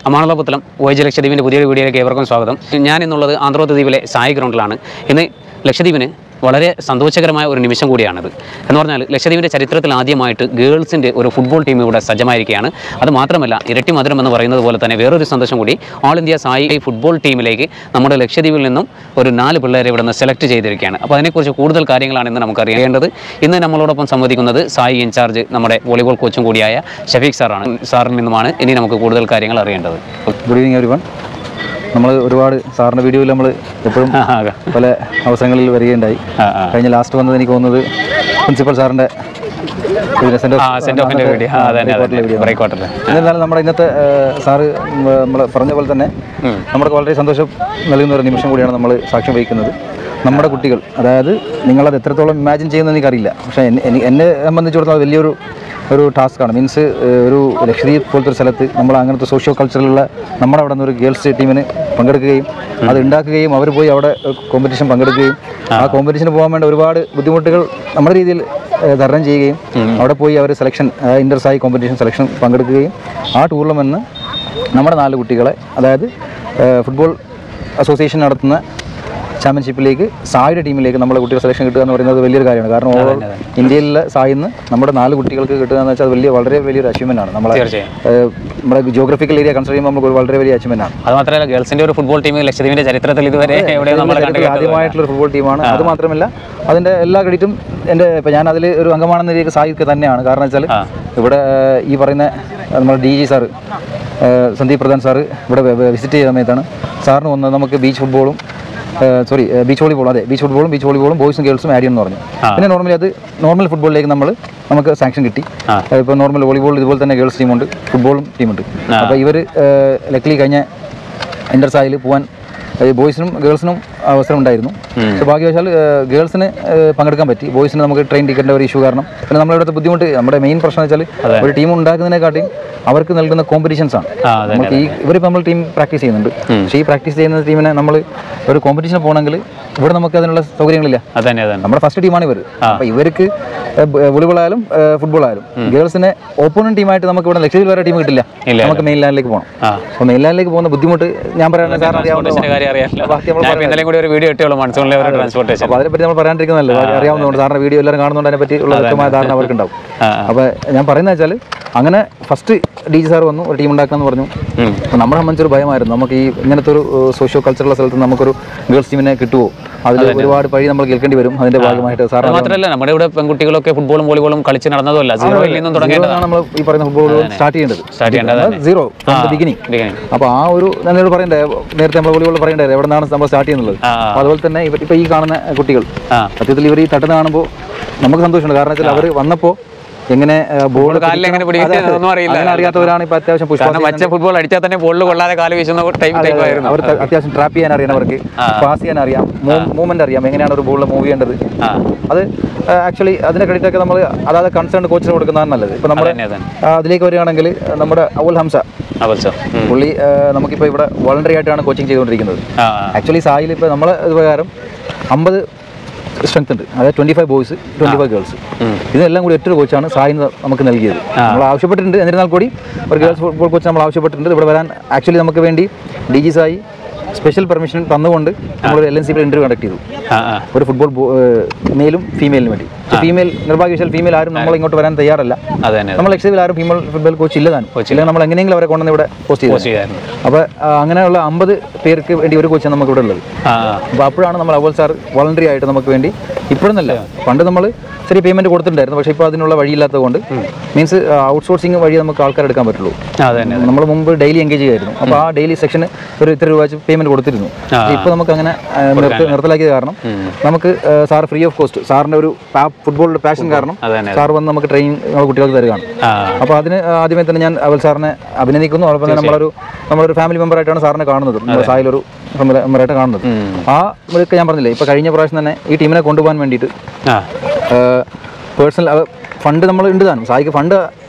അമാണലപുത്തലം വൈജ ലക്ഷദ്വീപിൻ്റെ പുതിയൊരു വീഡിയോയിലേക്ക് ഏവർക്കും സ്വാഗതം ഞാൻ ഇന്നുള്ളത് ആന്ധ്രാദ്വീപിലെ സായി ഗ്രൗണ്ടിലാണ് ഇന്ന് ലക്ഷദ്വീപിന് വളരെ സന്തോഷകരമായ ഒരു നിമിഷം കൂടിയാണിത് എന്ന് പറഞ്ഞാൽ ലക്ഷദ്വീപിൻ്റെ ചരിത്രത്തിൽ ആദ്യമായിട്ട് ഗേൾസിൻ്റെ ഒരു ഫുട്ബോൾ ടീം ഇവിടെ സജ്ജമായിരിക്കുകയാണ് അത് മാത്രമല്ല ഇരട്ടി മധുരം എന്ന് പറയുന്നത് പോലെ തന്നെ വേറൊരു സന്തോഷം കൂടി ഓൾ ഇന്ത്യ സായി ഫുട്ബോൾ ടീമിലേക്ക് നമ്മുടെ ലക്ഷദ്വീപിൽ നിന്നും ഒരു നാല് പിള്ളേരെ ഇവിടെ നിന്ന് സെലക്ട് ചെയ്തിരിക്കുകയാണ് അപ്പോൾ അതിനെക്കുറിച്ച് കൂടുതൽ കാര്യങ്ങളാണ് ഇന്ന് നമുക്ക് അറിയേണ്ടത് ഇന്ന് നമ്മളോടൊപ്പം സംവദിക്കുന്നത് സായി ഇൻചാർജ് നമ്മുടെ വോളിബോൾ കോച്ചും കൂടിയായ ഷഫീഖ് സാറാണ് സാറിൽ നിന്നുമാണ് ഇനി നമുക്ക് കൂടുതൽ കാര്യങ്ങൾ അറിയേണ്ടത് ഗുഡ് ഈവനിങ് എവരി വൺ നമ്മൾ ഒരുപാട് സാറിൻ്റെ വീഡിയോയിൽ നമ്മൾ എപ്പോഴും പല അവസരങ്ങളിൽ വരികയുണ്ടായി ആ, ആ. കഴിഞ്ഞ ലാസ്റ്റ് വന്നത് എനിക്ക് തോന്നുന്നത് പ്രിൻസിപ്പൽ സാറിൻ്റെ ആ സെൻറ്റ് ഓഫിൻ്റെ വീഡിയോ ആ അതെ അതെ ബ്രേക്ക് വാട്ടറിൽ എന്നിരുന്നാലും നമ്മുടെ ഇന്നത്തെ ഏഹ്, സാറ് നമ്മൾ പറഞ്ഞ പോലെ തന്നെ നമ്മുടെ വളരെ സന്തോഷം നൽകുന്ന ഒരു നിമിഷം കൂടിയാണ് നമ്മൾ സാക്ഷ്യം വഹിക്കുന്നത് നമ്മുടെ കുട്ടികൾ അതായത് നിങ്ങളത് എത്രത്തോളം ഇമാജിൻ ചെയ്യുന്നത് എനിക്കറിയില്ല പക്ഷേ എന്നെ എനി- എന്നെ സംബന്ധിച്ചിടത്തോളം വലിയൊരു ഒരു ടാസ്ക്കാണ് മീൻസ് ഒരു ലക്ഷദ്വീപ് പോലത്തെ ഒരു സ്ഥലത്ത് നമ്മൾ അങ്ങനത്തെ സോഷ്യോ കൾച്ചറിലുള്ള നമ്മുടെ അവിടെ നിന്ന് ഒരു ഗേൾസ് ടീമിന് പങ്കെടുക്കുകയും അത് ഉണ്ടാക്കുകയും അവർ പോയി അവിടെ കോമ്പറ്റീഷൻ പങ്കെടുക്കുകയും ആ കോമ്പറ്റീഷന് പോകാൻ വേണ്ട ഒരുപാട് ബുദ്ധിമുട്ടുകൾ നമ്മുടെ രീതിയിൽ ഏഹ്, തരണം ചെയ്യുകയും അവിടെ പോയി അവർ selection inter SAI competition selection പങ്കെടുക്കുകയും ആ ടൂർണമെൻറ്റിന് നമ്മുടെ നാല് കുട്ടികളെ അതായത് ഏഹ്, ഫുട്ബോൾ അസോസിയേഷൻ നടത്തുന്ന ചാമ്പ്യൻഷിപ്പിലേക്ക് സായിയുടെ ടീമിലേക്ക് നമ്മളെ കുട്ടികൾ സെലക്ഷൻ കിട്ടുക എന്ന് പറയുന്നത് വലിയൊരു കാര്യമാണ് കാരണം ഓവർ ഇന്ത്യയിലെ സായിന്ന് നമ്മുടെ നാല് കുട്ടികൾക്ക് കിട്ടുക എന്ന് വെച്ചാൽ അത് വലിയ വളരെ വലിയൊരു അച്ചീവ്മെൻ്റ് ആണ് നമ്മളെ തീർച്ചയായും ഏഹ്, നമ്മുടെ ജിയോഗ്രഫിക്കൽ ഏരിയ കൺസിഡർ ചെയ്യുമ്പോൾ നമുക്ക് ഒരു വളരെ വലിയ അച്ചീവ്മെൻ്റ് ആണ് അത് മാത്രമല്ല ഗേൾസിന്റെ ഒരു ഫുട്ബോൾ ടീം ലക്ഷദ്വീപിന്റെ ചരിത്രത്തിൽ ഇതുവരെ എവിടെയും നമ്മൾ കണ്ടു ചരിത്രത്തിൽ ആദ്യമായിട്ടുള്ള ഫുട്ബോൾ ടീമാണ് അത് മാത്രമല്ല അതിന്റെ എല്ലാ ക്രെഡിറ്റും എൻ്റെ ഇപ്പം ഞാൻ അതിൽ ഒരു അംഗമാണെന്ന രീതിക്ക് സായിക്ക് തന്നെയാണ് കാരണം വെച്ചാൽ ആ. ഇവിടെ ഏഹ്, ഈ പറയുന്ന നമ്മുടെ ഡി ജി സാറ് ഏഹ്, സന്ദീപ് പ്രധാൻ സാറ് ഇവിടെ വിസിറ്റ് ചെയ്ത സമയത്താണ് സാറിന് വന്നത് നമുക്ക് ബീച്ച് ഫുട്ബോളും സോറി ബീച്ച് വോളിബോളും അതെ ബീച്ച് ഫുട്ബോളും ബീച്ച് വോളിബോളും ബോയ്സും ഗേൾസും ആഡ് ചെയ്യുമെന്ന് പറഞ്ഞു പിന്നെ നോർമലി അത് നോർമൽ ഫുട്ബോളിലേക്ക് നമ്മൾ നമുക്ക് സാങ്ഷൻ കിട്ടി ആ. ഇപ്പോൾ നോർമൽ വോളിബോൾ ഇതുപോലെ തന്നെ ഗേൾസ് ടീമുണ്ട് ഫുട്ബോളും ടീമുണ്ട് അപ്പോൾ ഇവർ ലക്കിലി കഴിഞ്ഞ ഇന്റർ സായിൽ പോകാൻ ബോയ്സിനും ഗേൾസിനും അവസരം ഉണ്ടായിരുന്നു പക്ഷേ ഭാഗ്യവശാൽ ഗേൾസിന് പങ്കെടുക്കാൻ പറ്റി ബോയ്സിന് നമുക്ക് ട്രെയിൻ ടിക്കറ്റിൻ്റെ ഒരു ഇഷ്യൂ കാരണം പിന്നെ നമ്മളിവിടുത്തെ ബുദ്ധിമുട്ട് നമ്മുടെ മെയിൻ പ്രശ്നം വെച്ചാൽ ഒരു ടീം ഉണ്ടാക്കുന്നതിനെക്കാട്ടിയും അവർക്ക് നൽകുന്ന കോമ്പറ്റീഷൻസ് ആണ് ആ അതെ നമുക്ക് ഈ ഇവരിപ്പോൾ നമ്മൾ ടീം പ്രാക്ടീസ് ചെയ്യുന്നുണ്ട് പക്ഷേ ഈ പ്രാക്ടീസ് ചെയ്യുന്ന ടീമിനെ നമ്മൾ ഒരു കോമ്പറ്റീഷൻ പോകണമെങ്കിൽ ഇവിടെ നമുക്ക് അതിനുള്ള സൗകര്യങ്ങളില്ല അത് തന്നെ അത് തന്നെ നമ്മുടെ ഫസ്റ്റ് ടീമാണ് ഇവർ അപ്പോൾ ഇവർക്ക് വോളിബോൾ ആയാലും ഫുട്ബോൾ ആയാലും ഗേൾസിനെ ഓപ്പോണന്റ് ടീമായിട്ട് നമുക്ക് ഇവിടെ ലക്ഷദ്വീപിൽ വരെ ടീം കിട്ടില്ല ഇല്ല, നമുക്ക് മെയിൻ ലാൻഡിലേക്ക് പോകണം ആ അപ്പോൾ മെയിൻ ലാൻഡിലേക്ക് പോകുന്ന ബുദ്ധിമുട്ട് ഞാൻ പറയാൻ സാർ ട്രാൻസ്പോർട്ടേഷന്റെ കാര്യം അറിയാമല്ലോ ബാക്കി നമ്മൾ ഞാൻ ഇന്നലെ കൂടി ഒരു വീഡിയോ ഇട്ടുള്ളൂ മൺസൂണിലെ ഒരു ട്രാൻസ്പോർട്ടേഷൻ അപ്പോൾ അതിനെപ്പറ്റി നമ്മൾ പറയാണ്ടിരിക്കുന്നതല്ലേ അറിയാവുന്നതുകൊണ്ട് സാറിന് വീഡിയോ എല്ലാവരും കാണുന്നതുകൊണ്ട് അതിനെപ്പറ്റി ഉള്ള വ്യക്തമായ ധാരണ അവർക്കുണ്ടാവും ആ, അപ്പോൾ ഞാൻ പറയുന്നത് വെച്ചാൽ അങ്ങനെ ഫസ്റ്റ് ഡി ജി സാർ വന്നു ഒരു ടീം ഉണ്ടാക്കാമെന്ന് പറഞ്ഞു ഉം. അപ്പോൾ നമ്മളെ സംബന്ധിച്ചൊരു ഭയമായിരുന്നു നമുക്ക് ഈ ഇങ്ങനത്തെ ഒരു സോഷ്യോ കൾച്ചറുള്ള സ്ഥലത്ത് നമുക്കൊരു ഗേൾസ് ടീമിനെ കിട്ടുമോ അതിൽ ഒരുപാട് പഴി നമ്മൾ കേൾക്കേണ്ടി വരും അതിന്റെ ഭാഗമായിട്ട് സാർ അത് മാത്രമല്ല നമ്മുടെ ഇവിടെ പെൺകുട്ടികളൊക്കെ ഫുട്ബോളും വോളിബോളും കളിച്ച് നടന്നതല്ല സീറോയിൽ നിന്നും തുടങ്ങേണ്ടതാണ് നമ്മൾ ഈ പറയുന്ന ഫുട്ബോൾ സ്റ്റാർട്ട് ചെയ്യേണ്ടത് സ്റ്റാർട്ട് ചെയ്യേണ്ടത് സീറോ ബിഗിനിങ് beginning. അപ്പോൾ ആ ഒരു എന്നോട് പറയണ്ടേ നേരത്തെ നമ്മൾ വോളിബോൾ പറയണ്ടേ എവിടെ നിന്നാണ് നമ്മൾ സ്റ്റാർട്ട് ചെയ്യുന്നത് ആ, അപ്പോൾ അതുപോലെ തന്നെ ഇവർ ഇപ്പോൾ ഈ കാണുന്ന കുട്ടികൾ ആ സത്യത്തിൽ ഇവർ ഈ തട്ടുന്ന കാണുമ്പോൾ നമുക്ക് സന്തോഷമുണ്ട് കാരണം വെച്ചാൽ അവർ വന്നപ്പോൾ എങ്ങനെ ബോൾ കാലിൽ എങ്ങനെ പിടിക്കുന്നത് ഒന്നും അറിയില്ല അങ്ങനെ അറിയാത്തവരാണ് ഇപ്പോൾ അത്യാവശ്യം പുഷ്പ കാരണം മച്ച ഫുട്ബോൾ അടിച്ചാൽ തന്നെ ബോളിൽ കൊള്ളാതെ കാല് വീശുന്ന ടൈപ്പ് ടൈപ്പ് ആയിരുന്നു അവർ അത്യാവശ്യം ട്രാപ്പ് ചെയ്യാൻ അറിയാം അവർക്ക് പാസ് ചെയ്യാൻ അറിയാം മൂവ്മെന്റ് അറിയാം എങ്ങനെയാണ് ഒരു ബോളിൽ മൂവ് ചെയ്യേണ്ടത് ആ അത് ആക്ച്വലി അതിന്റെ ക്രെഡിറ്റ് ഒക്കെ നമ്മൾ അതായത് കൺസേൺ കോച്ചിന് കൊടുക്കുന്നതാണ് നല്ലത് ഇപ്പൊ നമ്മുടെ തന്നെ തന്നെ ആ, അതിലേക്ക് വരികയാണെങ്കിൽ നമ്മുടെ അവൽ ഹംസ അവൽസോ പുള്ളി ആ, നമുക്കിപ്പോൾ ഇവിടെ വോളണ്ടറി ആയിട്ടാണ് കോച്ചിങ് ചെയ്തുകൊണ്ടിരിക്കുന്നത് ആ ആക്ച്വലി സായിൽ ഇപ്പോൾ നമ്മളെ ഇത് പ്രകാരം അമ്പത് സ്ട്രെങ്ത് ഉണ്ട് അതായത് twenty five boys twenty five girls ഉം. ഇതെല്ലാം കൂടി ഒറ്റ കോച്ചാണ് സായിന് നമുക്ക് നൽകിയത് നമ്മൾ ആവശ്യപ്പെട്ടിട്ടുണ്ട് എന്നിരുന്നാൽ കൂടി ഒരു ഗേൾസ് ഫുട്ബോൾ കോച്ച് നമ്മൾ ആവശ്യപ്പെട്ടിട്ടുണ്ട് ഇവിടെ വരാൻ ആക്ച്വലി നമുക്ക് വേണ്ടി D G SAI special permission തന്നുകൊണ്ട് നമ്മളൊരു L N C interview conduct ചെയ്തു ആ ആ ഒരു ഫുട്ബോൾ മെയിലും ഫീമെയിലിനും വേണ്ടി ഫീമെയിൽ നിർഭാഗ്യവശാൽ ഫീമെയിൽ ആരും നമ്മൾ ഇങ്ങോട്ട് വരാൻ തയ്യാറല്ല അത് തന്നെ നമ്മൾ ലക്ഷദ്വീപിൽ ആരും ഫീമെയിൽ ഫുട്ബോൾ കോച്ച് ഇല്ല താനും ഇല്ലെങ്കിൽ നമ്മൾ എങ്ങനെയെങ്കിലും അവരെ കൊണ്ടുവന്ന് ഇവിടെ പോസ്റ്റ് ചെയ്തു ചെയ്യായിരുന്നു അപ്പോൾ അങ്ങനെയുള്ള അമ്പത് പേർക്ക് വേണ്ടി ഒരു കോച്ചാണ് നമുക്ക് ഇവിടെ ഉള്ളത് ആ അപ്പോൾ അപ്പോഴാണ് നമ്മൾ അവൽ സാർ വോളണ്ടറി ആയിട്ട് നമുക്ക് വേണ്ടി ഇപ്പോഴൊന്നല്ല പണ്ട് നമ്മൾ ചെറിയ പേയ്മെന്റ് കൊടുത്തിട്ടുണ്ടായിരുന്നു പക്ഷേ ഇപ്പോൾ അതിനുള്ള വഴിയില്ലാത്തത് കൊണ്ട് മീൻസ് ഔട്ട്സോഴ്സിങ് വഴി നമുക്ക് ആൾക്കാർ എടുക്കാൻ പറ്റുള്ളൂ ആ അത് തന്നെ നമ്മൾ മുമ്പ് ഡെയിലി എൻഗേജ് ചെയ്യായിരുന്നു അപ്പോൾ ആ ഡെയിലി സെക്ഷന് ഒരു ഇത്ര രൂപ വെച്ച് പേയ്മെന്റ് കൊടുത്തിരുന്നു ഇപ്പോൾ നമുക്ക് അങ്ങനെ ആ, നിർത്ത- നിർത്തലാക്കിയത് കാരണം നമുക്ക് സാർ ഫ്രീ ഓഫ് കോസ്റ്റ് സാറിന്റെ ഒരു ഫുട്ബോളിന്റെ പാഷൻ കാരണം അത് തന്നെ സാർ വന്ന് നമുക്ക് ട്രെയിൻ നമ്മൾ കുട്ടികൾക്ക് തരുകയാണ് ആ അപ്പോൾ അതിന് ആദ്യമേ തന്നെ ഞാൻ അവൽ സാറിനെ അഭിനന്ദിക്കുന്നു അതോടൊപ്പം തന്നെ നമ്മളൊരു നമ്മളൊരു ഫാമിലി മെമ്പർ ആയിട്ടാണ് സാറിനെ കാണുന്നത് നമ്മുടെ സായിലൊരു മെമ്പറായിട്ട് കാണുന്നത് ആ ഇതൊക്കെ ഞാൻ പറഞ്ഞില്ലേ ഇപ്പോൾ കഴിഞ്ഞ പ്രാവശ്യം തന്നെ ഈ ടീമിനെ കൊണ്ടുപോകാൻ വേണ്ടിയിട്ട് ആ പേഴ്സണൽ ഫണ്ട് നമ്മൾ ഉണ്ട് താനും സായിക്ക് ഫണ്ട്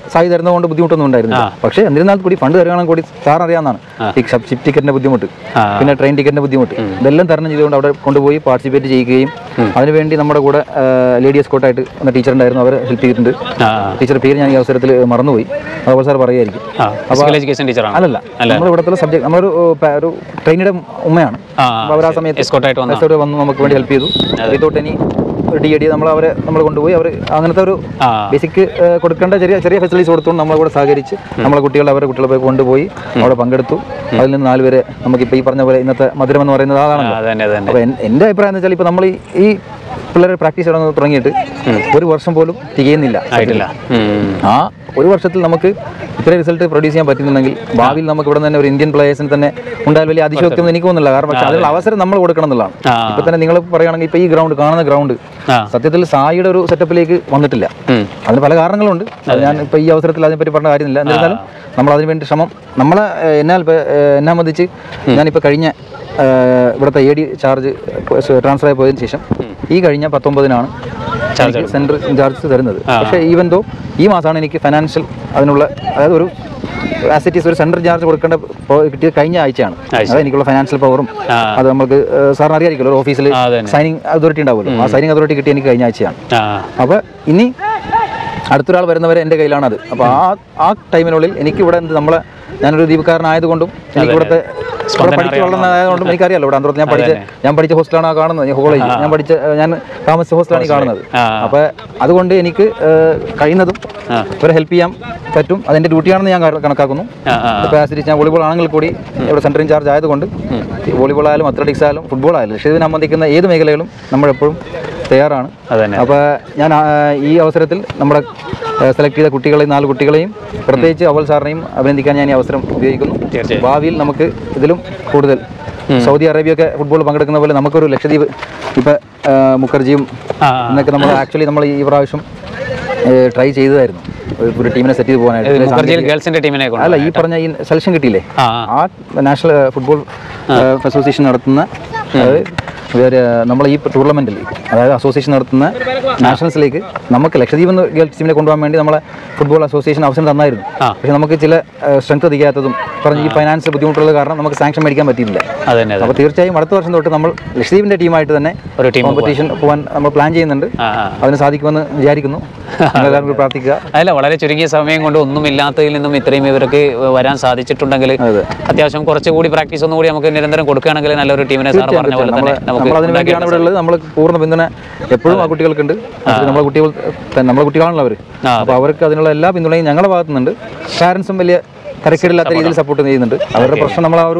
സായി തരുന്നതുകൊണ്ട് ബുദ്ധിമുട്ടൊന്നും ഉണ്ടായിരുന്നില്ല പക്ഷേ എന്നിരുന്നാൽ കൂടി ഫണ്ട് തരുകയാണെങ്കിൽ കൂടി സാർ അറിയാവുന്നതാണ് ഈ ഷിപ്പ് ടിക്കറ്റിന്റെ ബുദ്ധിമുട്ട് ആ. പിന്നെ ട്രെയിൻ ടിക്കറ്റിന്റെ ബുദ്ധിമുട്ട് ഇതെല്ലാം തരണം ചെയ്തുകൊണ്ട് അവിടെ കൊണ്ടുപോയി പാർട്ടിസിപ്പേറ്റ് ചെയ്യുകയും അതിനുവേണ്ടി നമ്മുടെ കൂടെ ലേഡി എസ്കോട്ടായിട്ട് എന്ന ടീച്ചർ ഉണ്ടായിരുന്നു അവർ ഹെൽപ്പ് ചെയ്തിട്ടുണ്ട് ആ ടീച്ചർ പേര് ഞാൻ ഈ അവസരത്തിൽ മറന്നുപോയി അതുപോലെ സാർ പറയുമായിരിക്കും ആ ഫിസിക്കൽ എഡ്യൂക്കേഷൻ ടീച്ചറാണ് അല്ലല്ല നമ്മൾ ഇവിടുത്തെ സബ്ജക്ട് നമ്മളൊരു ഏഹ്, പ- ഒരു ട്രെയിനിയുടെ ഉമ്മയാണ് ആ അപ്പോൾ അവർ ആ സമയത്ത് എസ്കോട്ടായിട്ട് വന്ന എസ്കോട്ട് വന്ന് നമുക്ക് വേണ്ടി ഹെൽപ്പ് ചെയ്തു വിതൗട്ട് എനി ഒരു ഡി ഡി നമ്മൾ അവരെ നമ്മൾ കൊണ്ടുപോയി അവർ അങ്ങനത്തെ ഒരു ആ ബേസിക് കൊടുക്കേണ്ട ചെറിയ ചെറിയ ഫെസിലിറ്റീസ് കൊടുത്തുകൊണ്ട് നമ്മളെ കൂടെ സഹകരിച്ച് നമ്മളെ കുട്ടികളെ അവരെ കുട്ടികളെ പോയി കൊണ്ടുപോയി അവിടെ പങ്കെടുത്തു അതിൽ നിന്ന് നാല് പേരെ നമുക്കിപ്പോൾ ഈ പറഞ്ഞ പോലെ ഇന്നത്തെ മധുരം എന്ന് പറയുന്നത് അതാണല്ലോ അതന്നെ അതന്നെ അപ്പോൾ എൻ്റെ അഭിപ്രായം എന്ന് വെച്ചാൽ ഇപ്പോൾ നമ്മൾ ഈ- ഈ പിള്ളേരെ പ്രാക്ടീസ് തുടങ്ങി തുടങ്ങിയിട്ട് ഒരു വർഷം പോലും തികയുന്നില്ല ആയിട്ടില്ല ഉം. ആ ഒരു വർഷത്തിൽ നമുക്ക് ഇത്ര റിസൾട്ട് പ്രൊഡ്യൂസ് ചെയ്യാൻ പറ്റുന്നുണ്ടെങ്കിൽ ഭാവിയിൽ നമുക്ക് ഇവിടെ തന്നെ ഒരു ഇന്ത്യൻ പ്ലേയേഴ്സിന് തന്നെ ഉണ്ടായാൽ വലിയ അതിശോക്തിയൊന്നും എനിക്ക് തോന്നുന്നില്ല കാരണം പക്ഷേ അതിനുള്ള അവസരം നമ്മൾ കൊടുക്കണം എന്നുള്ളതാണ് ആ. ഇപ്പൊ തന്നെ നിങ്ങൾ പറയുകയാണെങ്കിൽ ഇപ്പൊ ഈ ഗ്രൗണ്ട് കാണുന്ന ഗ്രൗണ്ട് ആ സത്യത്തിൽ സായിയുടെ ഒരു സെറ്റപ്പിലേക്ക് വന്നിട്ടില്ല ഉം. അതിന് പല കാരണങ്ങളുണ്ട് അത് ഞാൻ ഇപ്പൊ ഈ അവസരത്തിൽ അതിനെപ്പറ്റി പറഞ്ഞ കാര്യമില്ല എന്നിരുന്നാലും നമ്മൾ അതിന് വേണ്ടി ശ്രമം നമ്മളെ ഏഹ്, എന്നാൽ ഇപ്പൊ, ഏഹ്, എന്നെ സംബന്ധിച്ച് ഞാനിപ്പോൾ കഴിഞ്ഞ ഏഹ്, ഇവിടുത്തെ എ ഡി ചാർജ് ട്രാൻസ്ഫർ ആയി പോയതിനു ശേഷം ഈ കഴിഞ്ഞ പത്തൊമ്പതിനാണ് എനിക്ക് സെൻട്രൽ ഇൻചാർജ് തരുന്നത് പക്ഷേ ഈവൻ ദോ ഈ മാസമാണ് എനിക്ക് ഫൈനാൻഷ്യൽ അതിനുള്ള അതായത് ഒരു ആസിറ്റീസ് ഒരു സെൻട്രൽ ചാർജ് കൊടുക്കേണ്ട പോ- കിട്ടിയത് കഴിഞ്ഞ ആഴ്ചയാണ് അതായത് എനിക്കുള്ള ഫൈനാൻഷ്യൽ പവറും ആ. അത് നമുക്ക് ഏഹ്, സാറിന് അറിയാമായിരിക്കുമല്ലോ ഒരു ഓഫീസിൽ ആ, അതന്നെ. സൈനിങ് അതോറിറ്റി ഉണ്ടാവുമല്ലോ ആ സൈനിങ് അതോറിറ്റി കിട്ടി എനിക്ക് കഴിഞ്ഞ ആഴ്ചയാണ് ആ അപ്പോൾ ഇനി അടുത്തൊരാൾ വരുന്നവരെ എൻ്റെ കയ്യിലാണത് അപ്പോൾ ആ ആ ടൈമിനുള്ളിൽ എനിക്ക് ഇവിടെ എന്ത് നമ്മളെ ഞാനൊരു ദീപക്കാരനായതുകൊണ്ടും എനിക്ക് ഇവിടുത്തെ ഇവിടെ പഠിച്ച് വളർന്നതായതുകൊണ്ടും എനിക്കറിയാലോ ഇവിടെ അന്തരത്ത് ഞാൻ പഠിച്ച ഞാൻ പഠിച്ച ഹോസ്റ്റലാണ് ആ കാണുന്നത് കോളേജ് ഞാൻ പഠിച്ച ഞാൻ താമസിച്ച ഹോസ്റ്റലാണ് ഈ കാണുന്നത് ആ. അപ്പോൾ അതുകൊണ്ട് എനിക്ക് ഏഹ്, കഴിയുന്നതും ഇവരെ ഹെൽപ്പ് ചെയ്യാൻ പറ്റും അതെൻ്റെ ഡ്യൂട്ടിയാണെന്ന് ഞാൻ കണ- കണക്കാക്കുന്നു ആ ആ കപ്പാസിറ്റി ഞാൻ വോളിബോൾ ആണെങ്കിൽ കൂടി ഇവിടെ സെൻറ്റർ ഇൻചാർജ് ആയതുകൊണ്ട് വോളിബോൾ ആയാലും അത്ലറ്റിക്സ് ആയാലും ഫുട്ബോൾ ആയാലും ലക്ഷ്യത്തിന് സംബന്ധിക്കുന്ന ഏത് മേഖലയിലും നമ്മളെപ്പോഴും തയ്യാറാണ് അതന്നെ അപ്പോൾ ഞാൻ ആ, ഈ അവസരത്തിൽ നമ്മുടെ സെലക്ട് ചെയ്ത കുട്ടികളെയും നാല് കുട്ടികളെയും പ്രത്യേകിച്ച് അവൽ സാറിനെയും അഭിനന്ദിക്കാൻ ഞാൻ ഈ അവസരം ഉപയോഗിക്കുന്നു തീർച്ചയായും. ഭാവിയിൽ നമുക്ക് ഇതിലും കൂടുതൽ സൗദി അറേബ്യയൊക്കെ ഫുട്ബോൾ പങ്കെടുക്കുന്ന പോലെ നമുക്കൊരു ലക്ഷദ്വീപ് ഇപ്പം മുഖർജിയും ആ എന്നൊക്കെ നമ്മൾ ആക്ച്വലി നമ്മൾ ഈ പ്രാവശ്യം ട്രൈ ചെയ്തതായിരുന്നു ഒരു- ഒരു ടീമിനെ സെറ്റ് ചെയ്ത് പോകാനായിട്ട് ഇതിലെ മുഖർജിയിൽ ഗേൾസിന്റെ ടീമിനെ കൊണ്ട് അല്ല ഈ പറഞ്ഞ ഈ സെലക്ഷൻ കിട്ടിയില്ലേ ആ ആ നാഷണൽ ഫുട്ബോൾ അസോസിയേഷൻ നടത്തുന്ന അതായത് ഇവര് നമ്മളെ ഈ ടൂർണമെന്റിൽ അതായത് അസോസിയേഷൻ നടത്തുന്ന നാഷണൽസിലേക്ക് നമുക്ക് ലക്ഷദ്വീപ് എന്ന് ഗേൾസ് ടീമിനെ കൊണ്ടുപോകാൻ വേണ്ടി നമ്മളെ ഫുട്ബോൾ അസോസിയേഷൻ അവസരം തന്നായിരുന്നു ആ. പക്ഷെ നമുക്ക് ചില സ്ട്രെങ്ത് തികയാത്തതും പറഞ്ഞ ഈ ഫൈനാൻഷ്യൽ ബുദ്ധിമുട്ടുള്ളത് കാരണം നമുക്ക് സാങ്ഷൻ മേടിക്കാൻ പറ്റിയില്ല അതന്നെ അതെ അപ്പോൾ തീർച്ചയായും അടുത്ത വർഷം തൊട്ട് നമ്മൾ ലക്ഷദ്വീപിന്റെ ടീമായിട്ട് തന്നെ ഒരു ടീം കോമ്പറ്റീഷൻ പോകാൻ നമ്മൾ പ്ലാൻ ചെയ്യുന്നുണ്ട് ആ ആ അതിന് സാധിക്കുമെന്ന് വിചാരിക്കുന്നു എല്ലാവരും കൂടി പ്രാർത്ഥിക്കുക അതല്ല വളരെ ചുരുങ്ങിയ സമയം കൊണ്ട് ഒന്നുമില്ലാത്തതിൽ നിന്നും ഇത്രയും ഇവർക്ക് വരാൻ സാധിച്ചിട്ടുണ്ടെങ്കിൽ അതെ. അത്യാവശ്യം കുറച്ചുകൂടി പ്രാക്ടീസ് ഒന്നുകൂടി നമുക്ക് നിരന്തരം കൊടുക്കുകയാണെങ്കിൽ നല്ലൊരു ടീമിനെ സാർ പറഞ്ഞ പോലെ തന്നെ നമുക്ക് നമ്മൾ അതിന് വേണ്ടിയാണ് ഇവിടെ ഉള്ളത് നമ്മൾ പൂർണ്ണ പിന്തുണ എപ്പോഴും ആ കുട്ടികൾക്കുണ്ട് അത് നമ്മളെ കുട്ടികൾ തന്നെ നമ്മളെ കുട്ടികളാണല്ലോ അവർ ആ, അപ്പോൾ അവർക്ക് അതിനുള്ള എല്ലാ പിന്തുണയും ഞങ്ങളുടെ ഭാഗത്തു നിന്നുണ്ട് പാരൻസും വലിയ തിരക്കേടില്ലാത്ത രീതിയിൽ സപ്പോർട്ട് ചെയ്യുന്നുണ്ട് അവരുടെ പ്രശ്നം നമ്മൾ ആ ഒരു